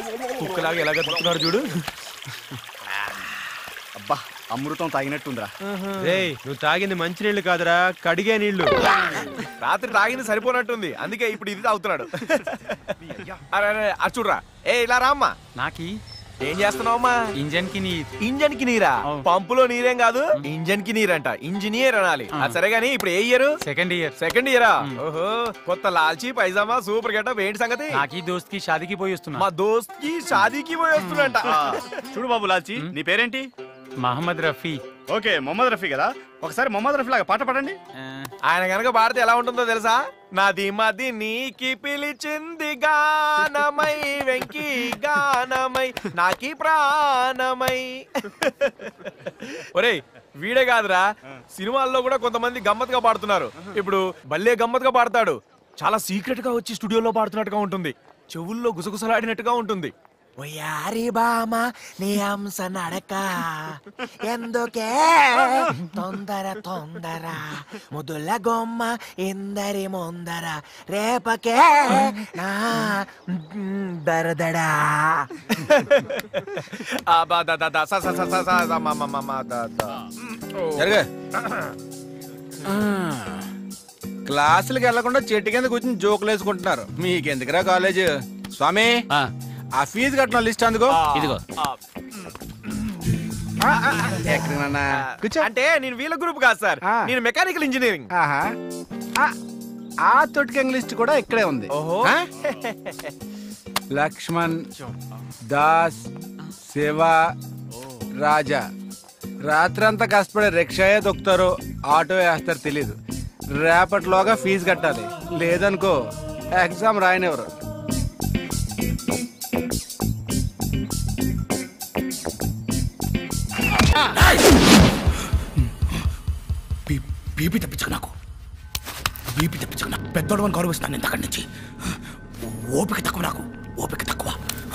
కుక్కలాగా ఎలాగ తిప్పుతున్నారు చూడు అబ్బా అమృతం తాగినట్టుందిరా రేయ్ నువ్వు తాగింది మంచినీళ్ళు కాదురా కడిగే నీళ్లు రాత్రి తాగింది సరిపోనట్టుంది అందుకే ఇప్పుడు ఇది తాగుతున్నాడు అరే అరే అది చూడరా ఏ ఇలా రామ్మా నాకి ఏం చేస్తున్నావమ్మా ఇంజన్ కి నీ ఇంజన్ కి నీరా అవును. పంపులో నీరేం కాదు ఇంజన్ కి నీరంట ఇంజనీర్ అనాలి అది సరే గానీ ఇప్పుడు ఏ ఇయర్ సెకండ్ ఇయర్ సెకండ్ ఇయరా ఓహో కొత్త లాల్చీ పైజామా సూపర్ గెటప్ ఏంటి సంగతి నాకి దోస్త్ కి షాదీకి పోయి వస్తున్నా మా దోస్త్ కి షాదీకి పోయి వస్తున్నంట చూడు బాబు లాల్చి నీ పేరేంటి మహమ్మద్ రఫీ ఓకే మొహమ్మద్ రఫీ కదా ఒకసారి మొహమ్మద్ రఫీ లాగా పాట పాడండి ఆ, ఆయన కనుక పాడితే ఎలా ఉంటుందో తెలుసా నాది మది నీకి పిలిచింది గానమై వెంకి గానమై నాకి ప్రాణమై ఒరేయ్ వీడే కాదురా సినిమాల్లో కూడా కొంతమంది గమ్మత్తుగా పాడుతున్నారు ఇప్పుడు భలే గమ్మత్తుగా పాడతాడు చాలా సీక్రెట్ గా వచ్చి స్టూడియోలో పాడుతున్నట్టుగా ఉంటుంది చెవుల్లో గుసగుసలాడినట్టుగా ఉంటుంది ఒయారి బామ నీ అంశ నడక ఎందుకే తొందర తొందర ముదుల గొమ్మ ఇందరి ముందర రేపకే నా దరదడా జరగ క్లాసులకు వెళ్లకుండా చెట్టు కింద కూర్చుని జోకులు వేసుకుంటున్నారు మీకెందుకురా కాలేజ్ స్వామి ఆ ఫీజు కట్టిన లిస్ట్ అందుకో ఇదిగో ఎక్కడికన్నా కూర్చో అంటే నేను వీళ్ళ గ్రూప్ కాదు సార్ ఆ. నేను మెకానికల్ ఇంజనీరింగ్ ఆహా. ఆ, ఆ తొట్టికంగ్ లిస్ట్ కూడా ఇక్కడే ఉంది ఓహో. ఆ? లక్ష్మణ్ దాస్ శివ రాజా రాత్రంతా కష్టపడి రిక్షాయే దొక్కుతారో ఆటో వేస్తారు తెలీదు రేపటిలోగా ఫీజు కట్టాలి లేదనుకో ఎగ్జామ్ రాయనివ్వరు బీపీ తెప్పించకు నాకు బీపీ తెప్పించకు నాకు పెద్దోడు అని గౌరవిస్తాను నేను అక్కడి నుంచి ఓపిక తక్కువ నాకు ఓపిక తక్కువ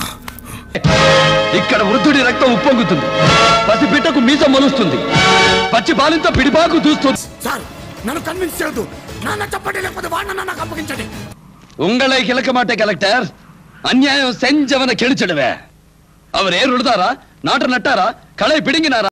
ఇక్కడ వృద్ధుడి రక్తం ఉప్పొంగుతుంది పసిబిడ్డకు మీసం మొలుస్తుంది పచ్చి బాలింత పిడిపాకు దూస్తుంది సార్ నన్ను కన్విన్స్ చేయొద్దు నాన్న చెప్పండి లేకపోతే వాడిన నాకు అప్పగించండి உங்களை கிழக்க மாட்டே கலெக்டர் அநியாயம் செஞ்சவனை கெளிச்சிடுவேன் அவர் ஏர் உழுதாரா நாட்டை நட்டாரா களை பிடுங்கினாரா